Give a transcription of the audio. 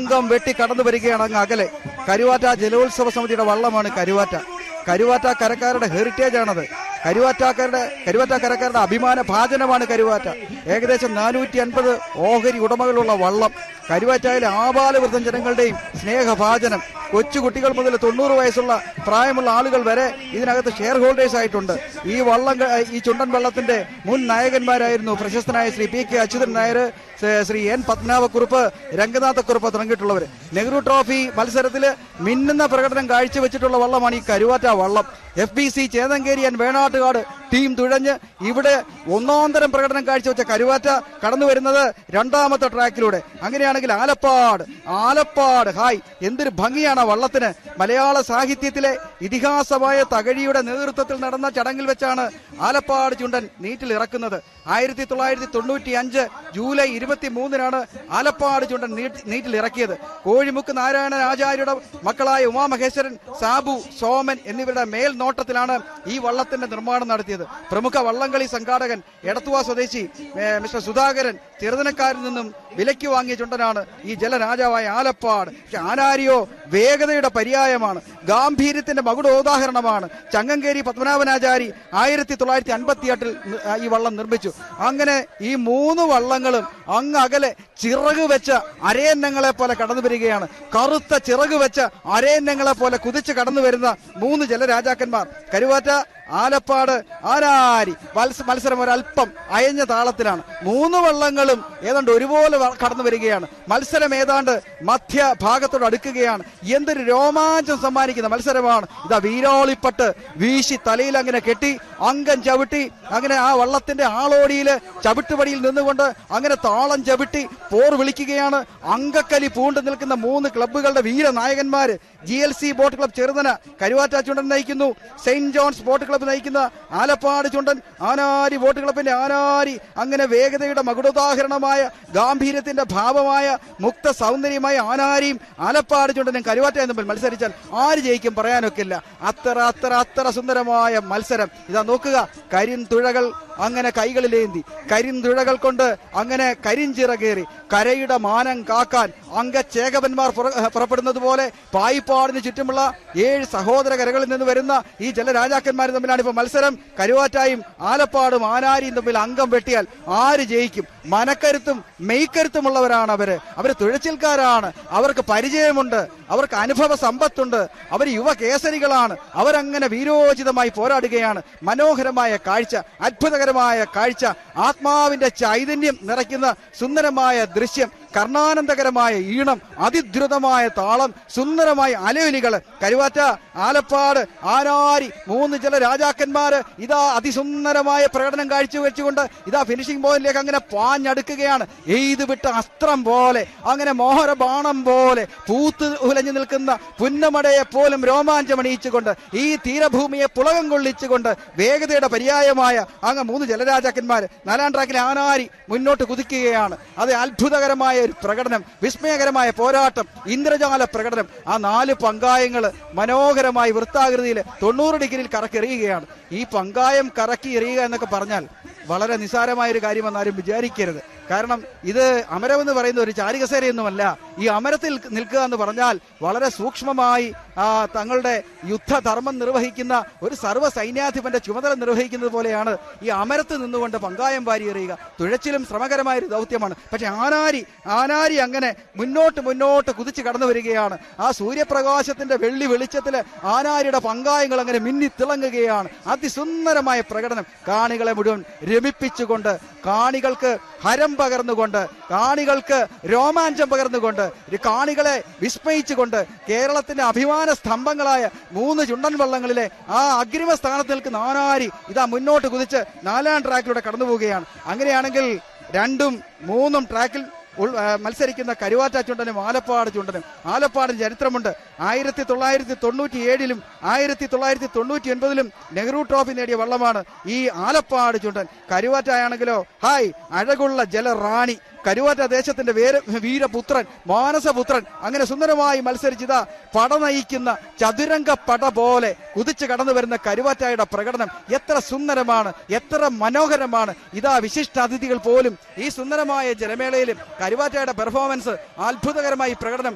അംഗം വെട്ടി കടന്നു വരികയാണ് അങ്ങ് അകലെ കരുവാറ്റ ജലോത്സവ സമിതിയുടെ വള്ളമാണ് കരുവാറ്റ കരുവാറ്റ കരക്കാരുടെ ഹെറിറ്റേജ് ആണത് കരുവാറ്റക്കാരുടെ കരുവാറ്റ കരക്കാരുടെ അഭിമാന ഭാജനമാണ് കരുവാറ്റ ഏകദേശം നാനൂറ്റി അൻപത് ഓഹരി ഉടമകളുള്ള വള്ളം കരുവാറ്റയിലെ ആപാലവൃദ്ധം ജനങ്ങളുടെയും സ്നേഹഭാജനം കൊച്ചുകുട്ടികൾ മുതൽ തൊണ്ണൂറ് വയസ്സുള്ള പ്രായമുള്ള ആളുകൾ വരെ ഇതിനകത്ത് ഷെയർ ഹോൾഡേഴ്സ് ആയിട്ടുണ്ട് ഈ വള്ളം ക- ഈ ചുണ്ടൻ വള്ളത്തിന്റെ മുൻ നായകന്മാരായിരുന്നു പ്രശസ്തനായ ശ്രീ പി കെ അച്യുതൻ നായർ സ- ശ്രീ എൻ പത്മനാഭക്കുറുപ്പ് രംഗനാഥക്കുറുപ്പ് തുടങ്ങിയിട്ടുള്ളവർ നെഹ്റു ട്രോഫി മത്സരത്തിൽ മിന്നുന്ന പ്രകടനം കാഴ്ചവെച്ചിട്ടുള്ള വള്ളമാണ് ഈ കരുവാറ്റ വള്ളം F B C Chethankeri and Venattukad team തുഴഞ്ഞ് ഇവിടെ ഒന്നാന്തരം പ്രകടനം കാഴ്ചവെച്ച കരുവാറ്റ കടന്നു വരുന്നത് രണ്ടാമത്തെ ട്രാക്കിലൂടെ അങ്ങനെയാണെങ്കിൽ ആലപ്പാട് ആലപ്പാട് ഹായ് എന്തൊരു ഭംഗിയാണ് ആ വള്ളത്തിന് മലയാള സാഹിത്യത്തിലെ ഇതിഹാസമായ തകഴിയുടെ നേതൃത്വത്തിൽ നടന്ന ചടങ്ങിൽ വെച്ചാണ് ആലപ്പാട് ചുണ്ടൻ നീറ്റിൽ ഇറക്കുന്നത് ആയിരത്തി തൊള്ളായിരത്തി തൊണ്ണൂറ്റി അഞ്ച് ജൂലൈ ഇരുപത്തി മൂന്നിനാണ് ആലപ്പാട് ചുണ്ടൻ നീട്ടി- നീറ്റിൽ ഇറക്കിയത് കോഴിമുക്ക് നാരായണൻ ആചാര്യയുടെ മക്കളായ ഉമാമഹേശ്വരൻ സാബു സോമൻ എന്നിവരുടെ മേൽനോട്ടത്തിലാണ് ഈ വള്ളത്തിന്റെ നിർമ്മാണം നടത്തിയത് പ്രമുഖ വള്ളംകളി സംഘാടകൻ എടത്തുവ സ്വദേശി ഏ, മിസ്റ്റർ സുധാകരൻ ചെറുതനക്കാരിൽ നിന്നും വിലയ്ക്ക് വാങ്ങിയ ചുണ്ടനാണ് ഈ ജലരാജാവായ ആലപ്പാട് പക്ഷെ ആനാരിയോ വേഗതയുടെ പര്യായമാണ് ഗാംഭീര്യത്തിന്റെ മകുടോദാഹരണമാണ് ചങ്ങങ്കേരി പത്മനാഭനാചാരി ആയിരത്തി തൊള്ളായിരത്തി അൻപത്തി എട്ടിൽ ഈ വള്ളം നിർമ്മിച്ചു അങ്ങനെ ഈ മൂന്ന് വള്ളങ്ങളും അങ്ങ് അകലെ ചിറക് വെച്ച അരയന്നങ്ങളെ പോലെ കടന്നു വരികയാണ് കറുത്ത ചിറക് വെച്ച അരയന്നങ്ങളെ പോലെ കുതിച്ച് കടന്നു വരുന്ന മൂന്ന് ജലരാജാക്കന്മാർ കരുവാറ്റ ആലപ്പാട് ആനാരി മത്സ മത്സരം ഒരല്പം അയഞ്ഞ താളത്തിലാണ് മൂന്ന് വള്ളങ്ങളും ഏതാണ്ട് ഒരുപോലെ വ- കടന്നു വരികയാണ് മത്സരം ഏതാണ്ട് മധ്യഭാഗത്തോട് അടുക്കുകയാണ് എന്തൊരു രോമാഞ്ചം സമ്മാനിക്കുന്ന മത്സരമാണ് ഇതാ വീരോളിപ്പട്ട് വീശി തലയിൽ അങ്ങനെ കെട്ടി അങ്കം ചവിട്ടി അങ്ങനെ ആ വള്ളത്തിന്റെ ആളോടിയില് ചവിട്ടുപടിയിൽ നിന്നുകൊണ്ട് അങ്ങനെ താളം ചവിട്ടി പോർ വിളിക്കുകയാണ് അങ്കക്കലി പൂണ്ടു നിൽക്കുന്ന മൂന്ന് ക്ലബ്ബുകളുടെ വീരനായകന്മാര് G L C boat club Cheruthana Karuvatta Chundan നയിക്കുന്നു സെയിന്റ് ജോൺസ് ബോട്ട് ക്ലബ്ബ് നയിക്കുന്ന ആലപ്പാട് ചുണ്ടൻ ആനാരി ബോട്ട് ക്ലബിന്റെ ആനാരി അങ്ങനെ വേഗതയുടെ മകുടോദാഹരണമായ ഗാംഭീര്യത്തിന്റെ ഭാവമായ മുക്ത സൗന്ദര്യമായ ആനാരിയും ആലപ്പാട് ചുണ്ടനും കരുവാറ്റയും തമ്മിൽ മത്സരിച്ചാൽ ആര് ജയിക്കും പറയാനൊക്കില്ല അത്ര അത്ര അത്ര സുന്ദരമായ മത്സരം ഇതാ നോക്കുക കരിന്തുഴകൾ അങ്ങനെ കൈകളിലേന്തി കരിന്തുഴകൾ കൊണ്ട് അങ്ങനെ കരിഞ്ചിറകേറി കരയുടെ മാനം കാക്കാൻ അംഗചേകവന്മാർ പുറ- പുറപ്പെടുന്നത് പോലെ പായിപ്പാടിന് ചുറ്റുമുള്ള ഏഴ് സഹോദര കരകളിൽ നിന്ന് വരുന്ന ഈ ജലരാജാക്കന്മാർ തമ്മിലാണ് ഇപ്പൊ മത്സരം കരുവാറ്റായും ആലപ്പാടും ആനാരിയും തമ്മിൽ അംഗം വെട്ടിയാൽ ആര് ജയിക്കും മനക്കരുത്തും മെയ്ക്കരുത്തുമുള്ളവരാണ് അവര് അവര് തുഴച്ചിൽക്കാരാണ് അവർക്ക് പരിചയമുണ്ട് അവർക്ക് അനുഭവ സമ്പത്തുണ്ട് അവർ യുവകേസരികളാണ് അവരങ്ങനെ വീരോചിതമായി പോരാടുകയാണ് മനോഹരമായ കാഴ്ച അത്ഭുതകരമായ കാഴ്ച ആത്മാവിന്റെ ചൈതന്യം നിറയ്ക്കുന്ന സുന്ദരമായ ദൃശ്യം കർണാനന്ദകരമായ ഈണം അതിദ്രുതമായ താളം സുന്ദരമായ അലയൊലികൾ കരുവാറ്റ ആലപ്പാട് ആനാരി മൂന്ന് ചില രാജാക്കന്മാര് ഇതാ അതിസുന്ദരമായ പ്രകടനം കാഴ്ചവെച്ചുകൊണ്ട് ഇതാ ഫിനിഷിംഗ് പോയിന്റിലേക്ക് അങ്ങനെ പാഞ്ഞടുക്കുകയാണ് എയ്ത് വിട്ട അസ്ത്രം പോലെ അങ്ങനെ മോഹര ബാണം പോലെ പൂത്ത് ഉലഞ്ഞു നിൽക്കുന്ന പുന്നമടയെ പോലും രോമാഞ്ചമണിയിച്ചുകൊണ്ട് ഈ തീരഭൂമിയെ പുളകം കൊള്ളിച്ചുകൊണ്ട് വേഗതയുടെ പര്യായമായ അങ്ങ് മൂന്ന് ജലരാജാക്കന്മാർ നാലാം ട്രാക്കിലെ ആനാരി മുന്നോട്ട് കുതിക്കുകയാണ് അത് അത്ഭുതകരമായ ഒരു പ്രകടനം വിസ്മയകരമായ പോരാട്ടം ഇന്ദ്രജാല പ്രകടനം ആ നാല് പങ്കായങ്ങൾ മനോഹരമായി വൃത്താകൃതിയിൽ തൊണ്ണൂറ് ഡിഗ്രിയിൽ കറക്കിറിയുകയാണ് ഈ പങ്കായം കറക്കി എറിയുക എന്നൊക്കെ പറഞ്ഞാൽ വളരെ നിസാരമായ ഒരു കാര്യമെന്ന് ആരും വിചാരിക്കരുത് കാരണം ഇത് അമരമെന്ന് പറയുന്ന ഒരു ചാരികസേരയൊന്നുമല്ല ഈ അമരത്തിൽ നിൽക്കുക എന്ന് പറഞ്ഞാൽ വളരെ സൂക്ഷ്മമായി ആ, തങ്ങളുടെ യുദ്ധധർമ്മം നിർവഹിക്കുന്ന ഒരു സർവ്വ സൈന്യാധിപന്റെ ചുമതല നിർവഹിക്കുന്നത് പോലെയാണ് ഈ അമരത്ത് നിന്നുകൊണ്ട് പങ്കായം വാരി എറിയുക തുഴച്ചിലും ശ്രമകരമായ ഒരു ദൗത്യമാണ് പക്ഷെ ആനാരി ആനാരി അങ്ങനെ മുന്നോട്ട് മുന്നോട്ട് കുതിച്ച് കടന്നു വരികയാണ് ആ സൂര്യപ്രകാശത്തിന്റെ വെള്ളി വെളിച്ചത്തില് ആനാരിയുടെ പങ്കായങ്ങൾ അങ്ങനെ മിന്നി തിളങ്ങുകയാണ് അതിസുന്ദരമായ പ്രകടനം കാണികളെ മുഴുവൻ രമിപ്പിച്ചുകൊണ്ട് കാണികൾക്ക് ഹരം പകർന്നുകൊണ്ട് കാണികൾക്ക് രോമാഞ്ചം പകർന്നുകൊണ്ട് ഈ കാണികളെ വിസ്മയിച്ചുകൊണ്ട് കേരളത്തിന്റെ അഭിമാന സ്തംഭങ്ങളായ മൂന്ന് ചുണ്ടൻ വള്ളങ്ങളിലെ ആ അഗ്രിമ സ്ഥാനത്ത് നിൽക്കുന്ന ആനാരി ഇതാ മുന്നോട്ട് കുതിച്ച് നാലാം ട്രാക്കിലൂടെ കടന്നു പോവുകയാണ് അങ്ങനെയാണെങ്കിൽ രണ്ടും മൂന്നും ട്രാക്കിൽ ഉൾ- ആ, മത്സരിക്കുന്ന കരുവാറ്റ ചുണ്ടനും ആലപ്പാട് ചുണ്ടനും ആലപ്പാടിന് ചരിത്രമുണ്ട് ആയിരത്തി തൊള്ളായിരത്തി തൊണ്ണൂറ്റി ഏഴിലും ആയിരത്തി തൊള്ളായിരത്തി തൊണ്ണൂറ്റി ഒൻപതിലും നെഹ്റു ട്രോഫി നേടിയ വള്ളമാണ് ഈ ആലപ്പാട് ചുണ്ടൻ കരുവാറ്റയാണെങ്കിലോ ഹായ് അഴകുള്ള ജലറാണി കരുവാറ്റ ദേശത്തിന്റെ വേര വീരപുത്രൻ മാനസപുത്രൻ അങ്ങനെ സുന്ദരമായി മത്സരിച്ചിതാ പട നയിക്കുന്ന ചതുരംഗ പട പോലെ കുതിച്ചു കടന്നു വരുന്ന കരുവാറ്റയുടെ പ്രകടനം എത്ര സുന്ദരമാണ് എത്ര മനോഹരമാണ് ഇതാ വിശിഷ്ടാതിഥികൾ പോലും ഈ സുന്ദരമായ ജലമേളയിലും കരുവാറ്റയുടെ പെർഫോമൻസ് അത്ഭുതകരമായി പ്രകടനം